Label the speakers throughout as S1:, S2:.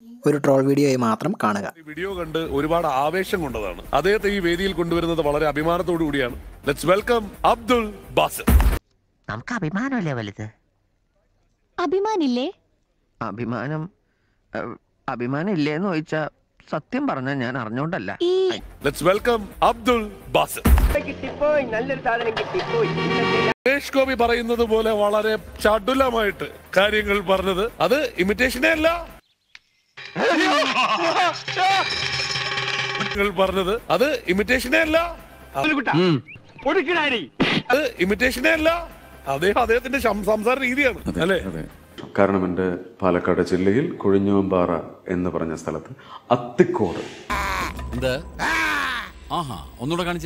S1: ഒരു ട്രോൾ വീഡിയോയായി മാത്രം കാണുക
S2: ഈ വീഡിയോ കണ്ട് ഒരുപാട് ആവേശം കൊണ്ടതാണ് അദ്ദേഹത്തെ ഈ വേദിയിൽ കൊണ്ടുവരുന്നത് വളരെ അഭിമാനത്തോടു കൂടിയാണ് ലെറ്റ്സ് വെൽക്കം അബ്ദുൾ ബാസിൽ
S3: നമുക്ക് അഭിമാനമല്ലേ വലുത്
S4: അഭിമാനില്ലേ
S3: അഭിമാനം ഏഹ്, അഭിമാനം ഇല്ലേന്ന് ചോദിച്ചാ സത്യം പറഞ്ഞ ഞാൻ അറിഞ്ഞോണ്ടല്ല
S4: ഈ
S2: ലെറ്റ്സ് വെൽക്കം അബ്ദുൾ ബാസിൽ സുരേഷ് ഗോപി പറയുന്നത് പോലെ വളരെ ചടുലമായിട്ട് കാര്യങ്ങൾ പറഞ്ഞത് അത് ഇമിറ്റേഷനേ അല്ല നിങ്ങൾ പറഞ്ഞത് അത് ഇമിറ്റേഷനേ അല്ല അത് ഇമിറ്റേഷനേ അല്ല അദ്ദേഹം അദ്ദേഹത്തിന്റെ സം- സംസാര രീതിയാണ് അല്ലേ
S5: കാരണം എൻ്റെ പാലക്കാട് ജില്ലയിൽ കൊഴിഞ്ഞോമ്പാറ എന്ന് പറഞ്ഞ സ്ഥലത്ത് അത്തിക്കോട്
S6: എന്ത് ആഹാ ഒന്നുകൂടെ കാണിച്ചേ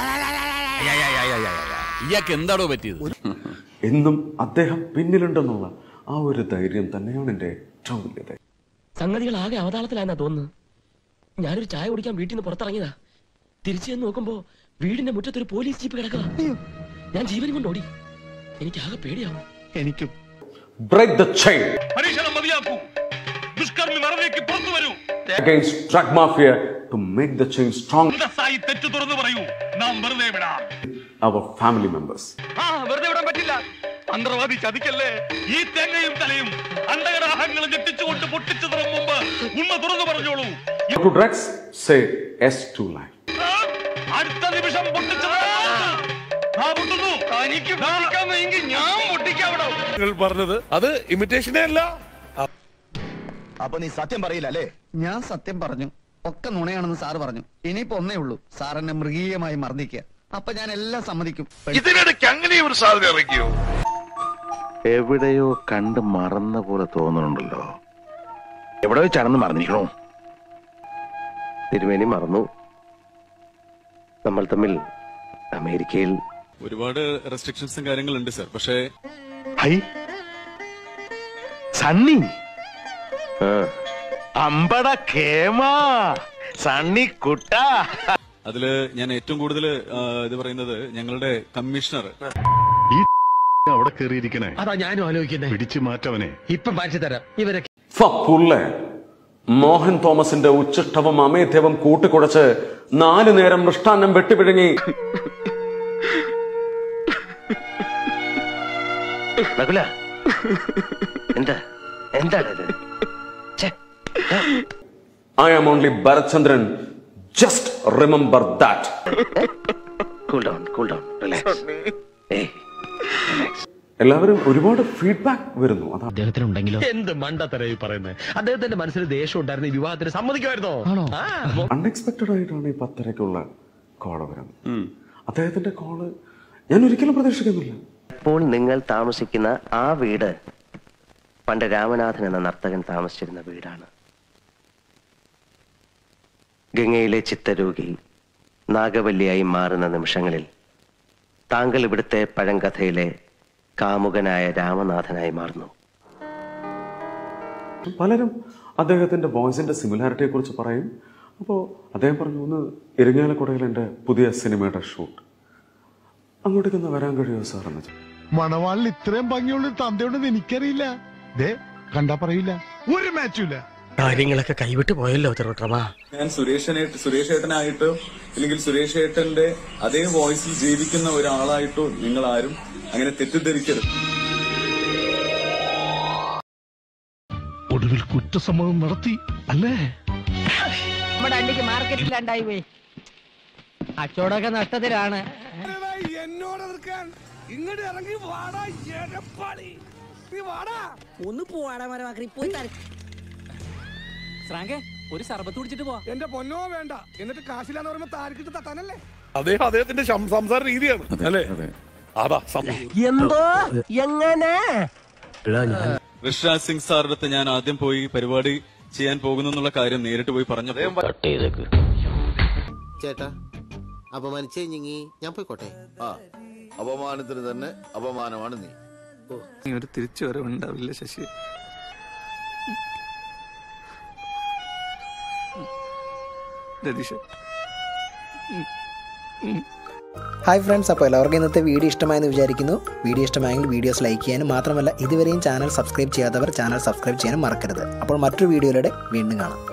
S6: ഇയാൾക്ക് എന്താടോ പറ്റിയത്
S5: എന്നും അദ്ദേഹം പിന്നിലുണ്ടെന്നുള്ള ആ ഒരു ധൈര്യം തന്നെയാണ് എൻ്റെ ഏറ്റവും വലിയ ധൈര്യം
S7: സംഗതികൾ ആകെ അവതാളത്തിലായെന്നാ തോന്നുന്നു ഞാനൊരു ചായ കുടിക്കാൻ വീട്ടിൽ നിന്ന് പുറത്തിറങ്ങിയതാ തിരിച്ചു ചെന്ന് നോക്കുമ്പോ വീടിന്റെ മുറ്റത്തൊരു പോലീസ് ജീപ്പ് കിടക്കുക ഞാൻ ജീവനും കൊണ്ട് ഓടി എനിക്ക് ആകെ പേടിയാവും
S5: എനിക്കും break the chain against drug mafia to make the chain strong our family members
S8: വെറുതെ വിടാൻ പറ്റില്ല മന്ത്രവാദി ചതിക്കല്ലേ ഈ തേങ്ങയും തലയും അണ്ടകടാഹങ്ങളും ഞെട്ടിച്ചുകൊണ്ട് പൊട്ടിച്ചു തുറം മുമ്പ് ഉണ്മ തുറന്നു പറഞ്ഞോളൂ
S5: No to drugs say yes to life
S8: ആ, അടുത്ത നിമിഷം പൊട്ടിച്ചത് ആ പൊട്ടുന്നു തനിക്ക് പൊട്ടിക്കാമെങ്കിൽ ഞാൻ പൊട്ടിക്കാവിടോ
S2: നിങ്ങൾ പറഞ്ഞത് അത് ഇമിറ്റേഷനേ അല്ല
S9: അപ്പൊ നീ സത്യം പറയില്ല അല്ലേ ഞാൻ സത്യം പറഞ്ഞു ഒക്കെ നുണയാണെന്ന് സാറ് പറഞ്ഞു ഇനിയിപ്പോ ഒന്നേ ഉള്ളൂ സാർ എന്നെ മൃഗീയമായി മർദ്ദിക്കുക അപ്പൊ ഞാൻ എല്ലാം സമ്മതിക്കും
S8: ഇതിനിടയ്ക്ക് അങ്ങനെ ഒരു സാധ്യത ഇറക്കിയോ
S10: എവിടെയോ കണ്ട് മറന്ന പോലെ തോന്നുന്നുണ്ടല്ലോ എവിടെ വെച്ചാണെന്ന് മറന്നിരിക്കണോ തിരുമേനി മറന്നു നമ്മൾ തമ്മിൽ അമേരിക്കയിൽ
S6: ഒരുപാട് റെസ്ട്രിക്ഷൻസും കാര്യങ്ങളുണ്ട് സർ പക്ഷേ
S10: ഹൈ സണ്ണി ആ. അമ്പട കേമാ സണ്ണി കുട്ട
S6: അതില് ഞാൻ ഏറ്റവും കൂടുതൽ ഇത് പറയുന്നത് ഞങ്ങളുടെ കമ്മീഷണർ
S10: അവിടെ കയറിയിരിക്കണേ
S7: അതാ ഞാനും ആലോചിക്കുന്നേ
S10: പിടിച്ചു മാറ്റവനെ
S7: ഇപ്പൊ മാറ്റി തരാം ഇവരെ
S5: ഫുള്ളെ മോഹൻ തോമസിന്റെ ഉച്ചിഷ്ടവും അമേധ്യവും കൂട്ടിക്കുടച്ച് നാലു നേരം മൃഷ്ടാന്നം വെട്ടിപ്പിഴുങ്ങി
S3: നകുല എന്താ എന്താണിത്
S5: I am only Bharathchandran just remember that
S3: cool down cool down relax ഏയ്
S5: എല്ലാവരും ഒരുപാട് ഫീഡ്ബാക്ക് വരുന്നു അതാണ്
S7: അദ്ദേഹത്തിനുണ്ടെങ്കിലോ എന്ത് മണ്ടത്തരായി പറയുന്നത് അദ്ദേഹത്തിന്റെ മനസ്സിൽ ദേഷ്യം ഉണ്ടായിരുന്ന ഈ വിവാഹത്തിന് സമ്മതിക്കുമായിരുന്നോ ആ,
S5: അൺഎക്സ്പെക്ടഡ് ആയിട്ടാണ് ഈ പത്തരക്കുള്ള കോള് വരുന്നത് അദ്ദേഹത്തിന്റെ കോള് ഞാൻ ഒരിക്കലും പ്രതീക്ഷിക്കുന്നില്ല
S3: ഇപ്പോൾ നിങ്ങൾ താമസിക്കുന്ന ആ വീട് പണ്ട് രാമനാഥൻ എന്ന നർത്തകൻ താമസിച്ചിരുന്ന വീടാണ് ഗംഗയിലെ ചിത്തരോഗി നാഗവല്ലിയായി മാറുന്ന നിമിഷങ്ങളിൽ താങ്കൾ ഇവിടുത്തെ പഴങ്കഥയിലെ കാമുകനായ രാമനാഥനായി മാറുന്നു
S5: പലരും അദ്ദേഹത്തിന്റെ വോയിസിന്റെ സിമിലാരിറ്റിയെ കുറിച്ച് പറയും അപ്പോൾ അദ്ദേഹം പറഞ്ഞു ഒന്ന് ഇരിങ്ങാലക്കുടയിൽ എൻ്റെ പുതിയ സിനിമയുടെ ഷൂട്ട് അങ്ങോട്ടേക്കൊന്ന് വരാൻ കഴിയുമോ സാർ എന്ന് ചോദിച്ചു.
S10: മണവാളിൽ ഇത്രയും ഭംഗിയുള്ള തന്തയുണ്ടെന്ന് എനിക്കറിയില്ല ദേ കണ്ടാ പറയില്ല ഒരു മാച്ചും ഇല്ല
S7: കാര്യങ്ങളൊക്കെ കൈവിട്ട് പോയല്ലോ തിരുവട്ടമാ
S6: ഞാൻ സുരേഷനായിട്ട് സുരേഷ് ഏട്ടനായിട്ടോ അല്ലെങ്കിൽ സുരേഷ് ഏട്ടന്റെ അതേ വോയിസിൽ ജീവിക്കുന്ന ഒരാളായിട്ടോ നിങ്ങൾ ആരും അങ്ങനെ തെറ്റിദ്ധരിക്കരുത്
S10: ഒടുവിൽ കുറ്റസമ്മതം നടത്തി അല്ലേ
S7: നമ്മുടെ അണ്ടിക്ക് മാർക്കറ്റിലാണ്ടായി പോയി കച്ചവടമൊക്കെ നഷ്ടത്തിലാണ്
S8: എന്നോട് എതിർക്കാൻ ഇങ്ങോട്ട് ഇറങ്ങി വാടാ എരപ്പാളി നീ വാടാ
S7: ഒന്ന് പോവാടാ മരമാക്കി പോയി ശ്രാങ്കെ ഒരു സർബത്ത് കുടിച്ചിട്ട് പോ
S8: എന്റെ പൊന്നോ വേണ്ട എന്നിട്ട് കാശില്ലാന്ന് പറയുമ്പോ താരിക്കിട്ട് തട്ടാനല്ലേ
S2: അദ്ദേഹം അദ്ദേഹത്തിന്റെ സം- സംസാര രീതിയാണ് അല്ലേ അതാ സം-
S7: എന്തോ എങ്ങനെ
S6: ഋഷിരാജ് സിംഗ് സാറിന്റെ അടുത്ത് ഞാൻ ആദ്യം പോയി പരിപാടി ചെയ്യാൻ പോകുന്നു എന്നുള്ള കാര്യം നേരിട്ട് പോയി പറഞ്ഞപ്പോൾ
S9: ചേട്ടാ അപമാനിച്ചേ ഞങ്ങി ഞാൻ പോയിക്കോട്ടെ
S10: ആ അപമാനത്തിന് തന്നെ അപമാനമാണ് നീ
S8: ഒരു തിരിച്ചു വരവുണ്ടാവില്ല ശശി രതീഷ്
S1: ഹായ് ഫ്രണ്ട്സ് അപ്പോൾ എല്ലാവർക്കും ഇന്നത്തെ വീഡിയോ ഇഷ്ടമായെന്ന് വിചാരിക്കുന്നു വീഡിയോ ഇഷ്ടമായെങ്കിൽ വീഡിയോസ് ലൈക്ക് ചെയ്യാനും മാത്രമല്ല ഇതുവരെയും ചാനൽ സബ്സ്ക്രൈബ് ചെയ്യാത്തവർ ചാനൽ സബ്സ്ക്രൈബ് ചെയ്യാനും മറക്കരുത് അപ്പോൾ മറ്റൊരു വീഡിയോയിലൂടെ വീണ്ടും കാണാം